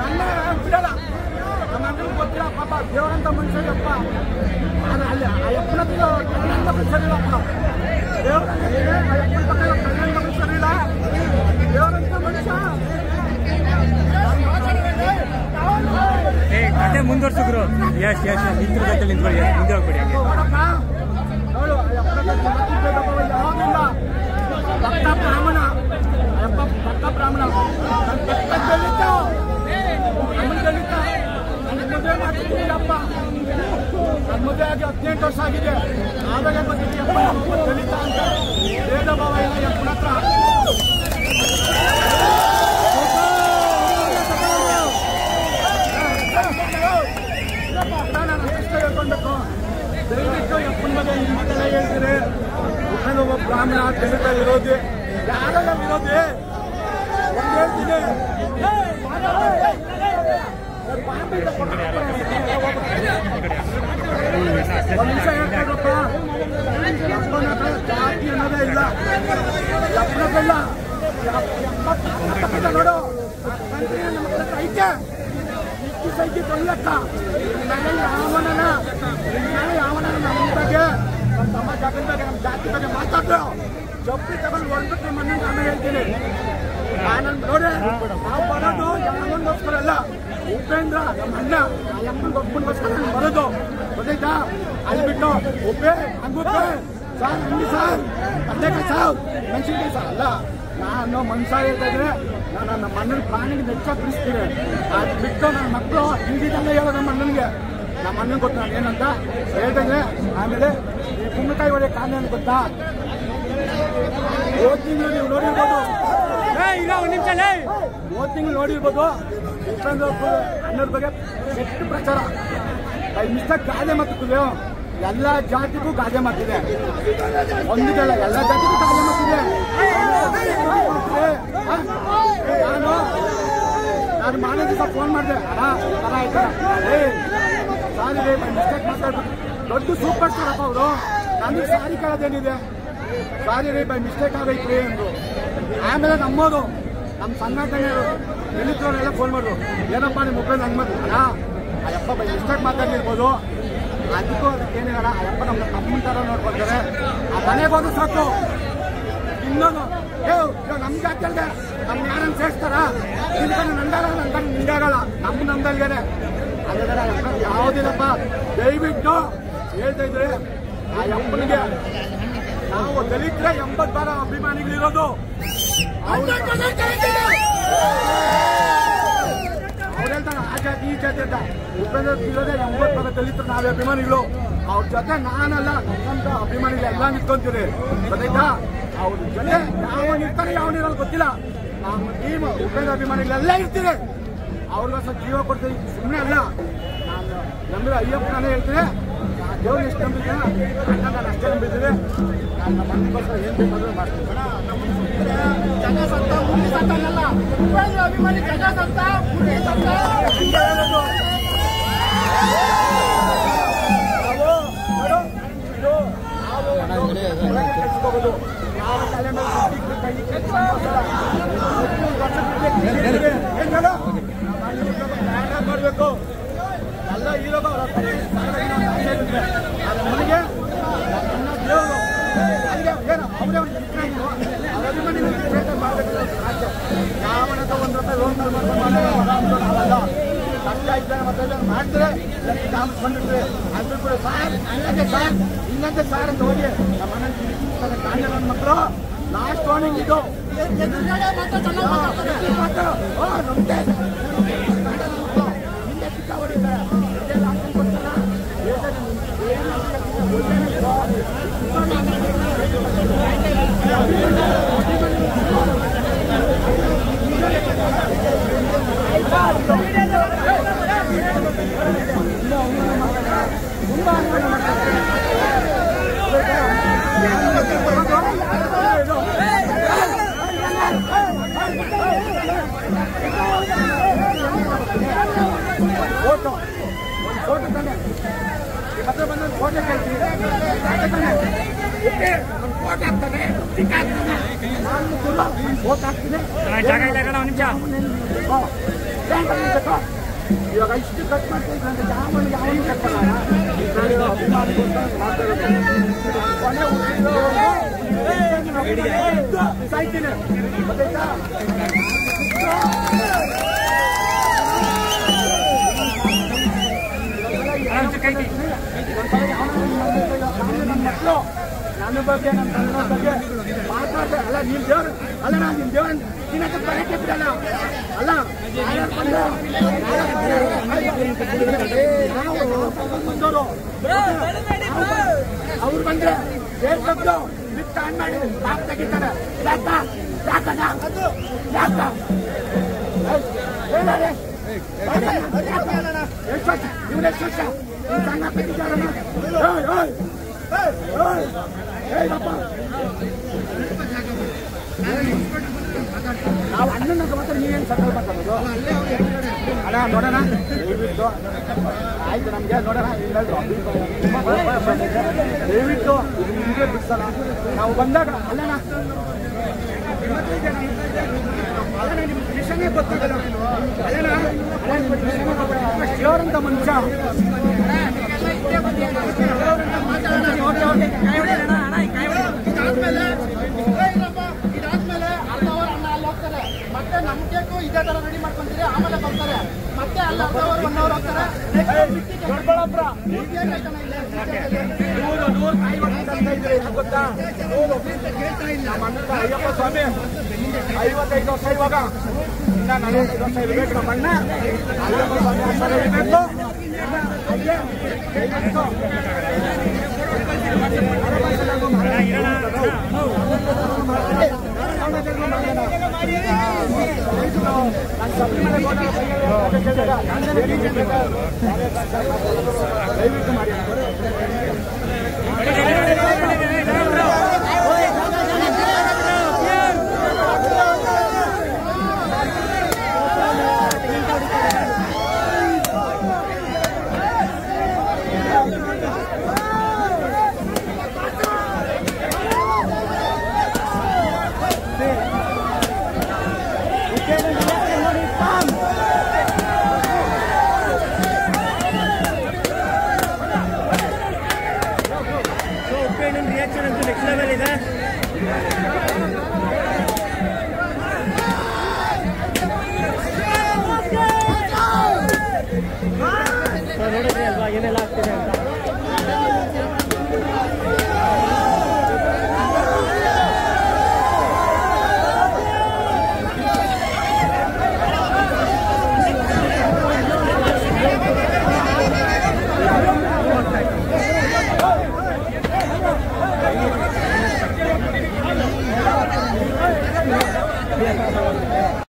ಅಣ್ಣ ಬಿಡಲ್ಲ ನಮ್ಮ ಅಣ್ಣನಿಗೆ ಗೊತ್ತಿಲ್ಲ ಪಾಪ ದೇವರಂತ ಮನುಷ್ಯರಪ್ಪ ಆದ್ರೆ ಅಲ್ಲಿ ಆ ಯಪ್ಪನ ಕಣ್ಣಂತ ಮನುಷ್ಯರಿಲ್ಲಪ್ಪ ದೇವರ ಆ ಯಪ್ಪನ ಪಕ್ಕ ಕಣ್ಣಂತ ಮನುಷ್ಯರಿಲ್ಲ ದೇವರಂತ ಮನುಷ್ಯ ಏ ಕತೆ ಮುಂದುವರ್ಸಿದ್ರು ಯಶ್ ಯಶ್ ನಿಂತ್ರ ಜೊತೆ ನಿಂತ್ಕೊಳ್ಳಿ ಮುಂದೆ ಹೋಗ್ಬೇಡಿ ಹಂಗೆ ನೋಡಪ್ಪ ನೋಡು ಆ ಯಪ್ಪನ ಯಾವಾಗಿಲ್ಲ ಭಕ್ತ ಬ್ರಾಹ್ಮಣ ಅಯ್ಯಪ್ಪ ಭಕ್ತ ಬ್ರಾಹ್ಮಣ ನನ್ನ ಭಕ್ತ ದಲಿತ ನಮ್ಮನ್ನ ದಲಿತ ನನ್ನ ಮದುವೆ ಮಾಡ್ತಿದ್ದೀರಪ್ಪ ನನ್ನ ಮದುವೆ ಆಗಿ ಹದಿನೆಂಟು ವರ್ಷ ಆಗಿದೆ ಆವಾಗ ಬಂದಿದ್ದೀಯಪ್ಪ ನಮ್ಮ ದಲಿತ ಅಂತ ಭೇದ ಭಾವ ಇಲ್ಲ ಯಪ್ಪನ ಹತ್ರ ನಾನು ಅಷ್ಟೇ ಹೇಳ್ಕೊಳ್ಬೇಕು ದಯವಿಟ್ಟು ಯಪ್ಪನ ಬಗ್ಗೆ ನಿಮ್ಮ ಮಾತೆಲ್ಲ ಹೇಳ್ತೀರಿ ನಾನು ಒಬ್ಬ ಬ್ರಾಹ್ಮಣ ದಲಿತ ವಿರೋಧಿ ಯಾರೆಲ್ಲ ವಿರೋಧಿ ಒಂದು ಹೇಳ್ತೀನಿ ಒಂದು ನಿಮಿಷ ಹೇಳ್ತಾರಪ್ಪ ಯಪ್ಪನ ಹತ್ರ ಜಾತಿ ಅನ್ನೋದೇ ಇಲ್ಲ ಯಪ್ಪನದಲ್ಲ ಎಪ್ಪತ್ತು ನೋಡು ಕಂಟ್ರಿ ನಮ್ಮ ಹತ್ರ ಐತೆ ಇಕ್ಕಿ ಸೈಕಿ ಕೊಲ್ಲಕ್ಕ ನನ್ನ ಯಾವನನ ನನ್ನ ಯಾವನನ ನಮ್ಮ ಬಗ್ಗೆ ನಮ್ಮ ತಮ್ಮ ಜಾತಿ ಬಗ್ಗೆ ನಮ್ಮ ಜಾತಿ ಬಗ್ಗೆ ಮಾತಾಡ್ರು ಜಪ್ಪಿ ತಗೊಂಡು ಹೊರಬಿಟ್ಟು ನಿಮ್ಮ ಅಣ್ಣನ ನಾನು ಹೇಳ್ತೀನಿ ನಾನು ನೋಡಿ ನಾವು ಬರೋದು ಯಾವನಿಗೋಸ್ಕರ ಅಲ್ಲ ಉಪೇಂದ್ರ ನಮ್ಮ ಅಣ್ಣ ಆ ಅಮ್ಮನ ಒಬ್ಬನಿಗೋಸ್ಕರ ನಾನು ಬರೋದು ಗೊತ್ತಾಯ್ತಾ ಅಲ್ಲಿ ಬಿಟ್ಟು ಉಪ್ಪೆ ಹಂಗುಪ್ಪೆ ಸಾರ್ ಹಂಗಿ ಸಾರ್ ಕಡ್ಲೆಕಾಯಿ ಸಾರ್ ಮೆಣಸಿನ್ಕಾಯಿ ಸಾರ್ ಅಲ್ಲ ನಾನು ಮನುಷ್ಯ ಹೇಳ್ತಾ ಇದ್ರೆ ನಾನು ನಮ್ಮ ಅಣ್ಣನ ಪ್ರಾಣಿಗೆ ನೆಚ್ಚ ಬಿಡಿಸ್ತೀನಿ ಅದು ಬಿಟ್ಟು ನನ್ನ ಮಕ್ಕಳು ಹಿಂದಿದ್ದಲ್ಲ ಹೇಳೋ ನಮ್ಮ ಅಣ್ಣನಿಗೆ ನಮ್ಮ ಅಣ್ಣನ ಗೊತ್ತು ನಾನು ಏನಂತ ಹೇಳ್ತಾ ಇದ್ರೆ ಆಮೇಲೆ ಈ ಕುಂಬಳಕಾಯಿ ಒಳ್ಳೆ ಕಾರಣ ಗೊತ್ತಾ ಹೋದ್ ತಿಂಗಳು ನೀವು ನೋಡಿರ್ಬೋದು ಇಲ್ಲ ಒಂದು ನಿಮಿಷ ಲೇ ಹೋದ್ ತಿಂಗಳು ನೋಡಿರ್ಬೋದು ಉಪೇಂದ್ರ ಅಣ್ಣರ ಬಗ್ಗೆ ಎಷ್ಟು ಪ್ರಚಾರ ಬೈ ಮಿಸ್ಟೇಕ್ ಗಾದೆ ಮಾತಿದೆ ಎಲ್ಲ ಜಾತಿಗೂ ಗಾದೆ ಮಾತಿದೆ ಒಂದಿದಲ್ಲ ಎಲ್ಲ ಜಾತಿಗೂ ಗಾದೆ ಮಾತಿದೆ ಆ? ನಾನು ನಾನು ಮಾನೇ ದಿವಸ ಫೋನ್ ಮಾಡಿದೆ ಅಣ್ಣ ಈ ಥರ ಆಯ್ತಾ ಏ ಸಾರಿ ರೇ ಬೈ ಮಿಸ್ಟೇಕ್ ಮಾತಾಡ್ಬಿಟ್ಟು ದೊಡ್ಡ ಸೂಪರ್ ಸ್ಟಾರ್ ಅಪ್ಪ ಅವರು ನನಗೆ ಸಾರಿ ಕೇಳೋದೇನಿದೆ ಸಾರಿ ರೀ ಬೈ ಮಿಸ್ಟೇಕ್ ಆಗೈತ್ರಿ ಅಂದ್ರು ಆಮೇಲೆ ನಮ್ಮೋದು ನಮ್ಮ ಸಂಘಟನೆಯವರು ದಲಿತರವರೆಲ್ಲ ಫೋನ್ ಮಾಡಿದ್ರು ಏನಪ್ಪ ನಿಮ್ಮ ಮುಖ ಹಂಗೆ ಮಾಡಿದ್ರು ಅಣ್ಣ ಆ ಯಪ್ಪ ಬೈ ಮಿಸ್ಟೇಕ್ ಮಾತಾಡಿರ್ಬೋದು ಅದಕ್ಕೂ ಅದಕ್ಕೇನಿಲ್ಲ ಆ ಯಪ್ಪ ನಮ್ಮ ತಮ್ಮನ ಥರ ನೋಡ್ಕೊಳ್ತಾರೆ ಆ ಮನೆಗೆ ಹೋದ್ರೆ ಸಾಕು ಇನ್ನೊಂದು ಏ ಇವಾಗ ನಮ್ ಜಾತಿಯಲ್ದೆ ನಮ್ ಯಾರನ್ನ ಸೇರಿಸ್ತಾರ ನಿನ್ಕೊಂಡು ನಂದಾಗಲ್ಲ ನನ್ಕೊಂಡು ನಿಂದಾಗಲ್ಲ ನಮ್ಮ ನಮ್ದಲ್ಗೇನೆ ಅದೇ ಯಾವುದಿಲ್ಲಪ್ಪ ದಯವಿಟ್ಟು ಹೇಳ್ತಾ ಇದ್ರೆ ಆ ಯಪ್ಪನಿಗೆ ನಾವು ದಲಿತರೆ ಎಂಬತ್ ಬಾರ ಅಭಿಮಾನಿಗಳಿರೋದು ಅವ್ರು ಅವ್ರು ಹೇಳ್ತಾರೆ ಆ ಜಾತಿ ಈ ಜಾತಿ ಅಂತ ಉಪೇಂದ್ರ ಇರೋದೇ ಎಂಬತ್ ಬಾರ ದಲಿತರು ನಾವೇ ಅಭಿಮಾನಿಗಳು ಅವ್ರ ಜೊತೆ ನಾನಲ್ಲ ನಮ್ಮಂತ ಅಭಿಮಾನಿಗಳು ಎಲ್ಲ ನಿಂತ್ಕೊಂತೀರಿ ಗೊತ್ತಾಯ್ತಾ ಅವ್ರ ಜೊತೆ ಯಾವ ಇರ್ತಾರೆ ಯಾವ ಇರಲ್ಲ ಗೊತ್ತಿಲ್ಲ ನಮ್ಮ ಟೀಮ್ ಉಪೇಂದ್ರ ಅಭಿಮಾನಿಗಳೆಲ್ಲ ಇರ್ತೀರಿ ಅವ್ರಿಗೋಸ್ಕರ ಜೀವ ಕೊಡ್ತೀವಿ ಸುಮ್ಮನೆ ಅಲ್ಲ ನಾನು ನಂಬಿದ ಅಯ್ಯಪ್ಪನೇ ಹೇಳ್ತೀನಿ ದೇವ್ರು ಎಷ್ಟು ನಂಬಿದ್ದೀನ ಅಣ್ಣ ನಾನು ಅಷ್ಟೇ ನಂಬಿದ್ದೀನಿ ನಾನು ನಮ್ಮ ಮನೆಗೋಸ್ಕರ ಏನು ಬೇಕಾದ್ರೂ ಮಾಡ್ತೀನಿ ಜನಸಂತ ಹುಲಿ ಸಂತಾನಲ್ಲ ಉಪೇಂದ್ರ ಅಭಿಮಾನಿ ಜನಸಂತ ಹುಲಿ ಸಂತ ಹಂಗೆ ಹೇಳೋದು. ನಾವು ನೋಡು, ಇದು ನಾವು ಒಂದು ಒಳಗೆ ಕೆಲ್ಸಕ್ಕೆ ಯಾವ ತಲೆ ಮೇಲೆ ಸುತ್ತಿ ಕೈ ಕೆಲ್ಸ ಮಾಡ್ಸಲ್ಲ. ವರ್ಷ ಬಿಟ್ಟು ಏನಿದೆ? ಏನ್ ಹೇಳು? ನಮ್ಮ ಅಣ್ಣನ ನ್ಯಾಯ ಮಾಡ್ಬೇಕು ಎಲ್ಲ ಹೀರೋಗ ಅವ್ರ ಅಪ್ಪ ಸಾಕಾಗಿ ನಾವು ಆಸೆ ಇರುತ್ತೆ. ಆದ್ರೆ ನನಗೆ ನನ್ನ ದೇವರು ಹಂಗೆ ಏನು ಅವರೇ ಒಂದು ಚಿತ್ರ ಇತ್ತು. ಅವ್ರ ಅಭಿಮಾನಿಗಳು ವಿಶೇಷ ಮಾಡ್ಬೇಕು ಅಂತ ಆಸೆ. ಯಾವನತ್ರ ಒಂದು ರೂಪಾಯಿ ಲೋನ್ ಮಾಡ್ಕೊಂಡು ಮಾಡೋದು ನಾವಲ್ಲ ಕಷ್ಟ ಇದ್ದಾರೆ ಮತ್ತೆ ಇದನ್ನ ಮಾಡ್ತಾರೆ ನಾವು ಬಂದಿರ್ತೀವಿ ಅದು ಕೂಡ ಸಾರ್ ಹಂಗಂತೆ ಸಾರ್ ಹಿಂಗಂತೆ ಸಾರ್ ಅಂತ ಹೋಗಿ ನಮ್ಮ ಮನೆ ಕಾಂಡ ನನ್ನ ಮಕ್ಕಳು ಲಾಸ್ಟ್ ವಾರ್ನಿಂಗ್ ಇದು ಎದುರುಗಡೆ ಮಾತ್ರ ಚೆನ್ನಾಗಿ ಮಾತಾಡ್ತಾರೆ ಮಾತಾಡು. ಓ, ನಮ್ದೇ. ಹಿಂದೆ ಚಿಕ್ಕ ಹೊಡಿತಾರೆ. ಇದೆಲ್ಲ ಹಾಕ್ಕೊಂಡು ಕೊಡ್ತಾರ. ದೇಶದಲ್ಲಿ ಏನು ಫೋಟೋ ಒಂದು ಫೋಟೋ ತಾನೆ ಈ ಹತ್ರ ಬಂದು ಒಂದು ಫೋಟೋ ಕೇಳ್ತೀನಿ ಫೋಟೋ ತಾನೆ ಓಕೆ ಒಂದು ಫೋಟೋ ಹಾಕ್ತಾನೆ ಟಿಕ್ ಹಾಕ್ತಾನೆ ನಾನು ಕೂಡ ಒಂದು ಫೋಟೋ ಹಾಕ್ತೀನಿ ಜಾಗ ಇಲ್ಲ ಕಣ ಒಂದು ನಿಮಿಷ ಅವನೇನು ಇವಾಗ ಇಷ್ಟು ಕಟ್ ಮಾಡ್ತೀನಿ ಅಂದ್ರೆ ಯಾವನು ಯಾವನು ಕಟ್ ಮಾಡಲ್ಲ ಈ ಕಡೆ ಅಭಿಮಾನಿಗೋಸ್ಕರ ಮಾಡ್ತಾ ಇರೋದು. ಕೊನೆ ಉಳಿದಿರೋವರೆಗೂ ಸಾಯ್ತೀನಿ ಗೊತ್ತಾಯ್ತಾ ಮಕ್ಕಳು ನನ್ನ ಬಗ್ಗೆ ನನ್ನ ತಂದೆ ಬಗ್ಗೆ ಮಾತಾಡ್ದೆ ಅಲ್ಲ ನೀನ್ ದೇವ್ರು ಅಲ್ಲ ನಾನು ನಿನ್ ದೇವ್ರ ತಿನ್ನಕ್ಕೆ ಬರಕ್ಕೆ ಬಿಡಲ್ಲ ಅಲ್ಲ ಯಾರ್ಯಾರ್ ಬಂದ್ರು? ನಾವು ಬಂದವರು ಅವ್ರು ಬಂದ್ರೆ ಏನ್ ತಪ್ಪು ಬಿಟ್ಟು ಆನ್ ಮಾಡಿ ಬಾಪ್ ತೆಗಿತಾರೆ ಯಾಕ ಯಾಕಣ್ಣ ಯಾಕ ಹೇಳರೆ ಎಷ್ಟು ವರ್ಷ ಇವ್ರು ಎಷ್ಟು ವರ್ಷ ಇವ್ರು ಸಣ್ಣ ಬಿಟ್ಟಿದ್ದಾರಣ್ಣ ಏಯ್ ಏಯ್ ಏಯ್ ಏಯ್ ಅಪ್ಪ ನಾವು ಅಣ್ಣನ ಮಾತ್ರ ನೀವೇನು ಸಕಲ್ ಮಾತಾಡೋದು ಅಣ್ಣ ನೋಡೋಣ ದಯವಿಟ್ಟು ಆಯ್ತು ನಮಗೆ ನೋಡೋಣ ಇಲ್ಲಾದ್ರು ತುಂಬಾ ಭಯ ಭಯ ಬಂದಿದೆ. ದಯವಿಟ್ಟು ಇದು ನಿಮಗೆ ಬಿಡ್ಸಲ್ಲ ನಾವು ಬಂದಾಗ ಅಲ್ಲಣ್ಣ ಅಲ್ಲಣ್ಣ ನಿಮ್ಗೆ ವಿಷಯನೇ ಗೊತ್ತಿಲ್ಲ ಅಲ್ಲಣ್ಣ ಅಲ್ಲ ನಿಮ್ಗೆ ವಿಷಯನೇ ಗೊತ್ತಿಲ್ಲ ಶಿವರಂತ ಮನುಷ್ಯ ಇದಾದ್ಮೇಲೆ ಏ ಇರಪ್ಪ, ಇದಾದ್ಮೇಲೆ ಅರ್ಧ ಅವರ್ ಅಣ್ಣ ಅಲ್ಲಿ ಹೋಗ್ತಾರೆ ಮತ್ತೆ ನಮ್ ಕೇಕು ಇದೇ ತರ ರೆಡಿ ಮಾಡ್ಕೊಂತೀರಿ ಆಮೇಲೆ ಬರ್ತಾರೆ ಮತ್ತೆ ಅಲ್ಲಿ ಅರ್ಧ ಅವರ್ ಒನ್ ಅವರ್ ಹೋಗ್ತಾರೆ ದೊಡ್ಡಬಳ್ಳಾಪುರ ಏನಾಯ್ತಣ್ಣ ಇಲ್ಲಿ? ನೂರು ನೂರು ಕಾಯಿ ಅಂತ ಇದ್ರೆ ಯಾಕೆ ಗೊತ್ತಾ ನೂರು ನಮ್ಮ ಅಣ್ಣನ ಅಯ್ಯಪ್ಪ ಸ್ವಾಮಿ ಐವತ್ತೈದು ವರ್ಷ ಇವಾಗ ಇನ್ನ ನಲವತ್ತೈದು ವರ್ಷ ಇರಬೇಕು ನಮ್ಮ ಅಣ್ಣ ಅಯ್ಯಪ್ಪ ಸ್ವಾಮಿ ಆಶೀರ್ವಾದ ಇರಬೇಕು ಅದೇ ದಯವಿಟ್ಟು ದಯವಿಟ್ಟು ಮಾಡಿ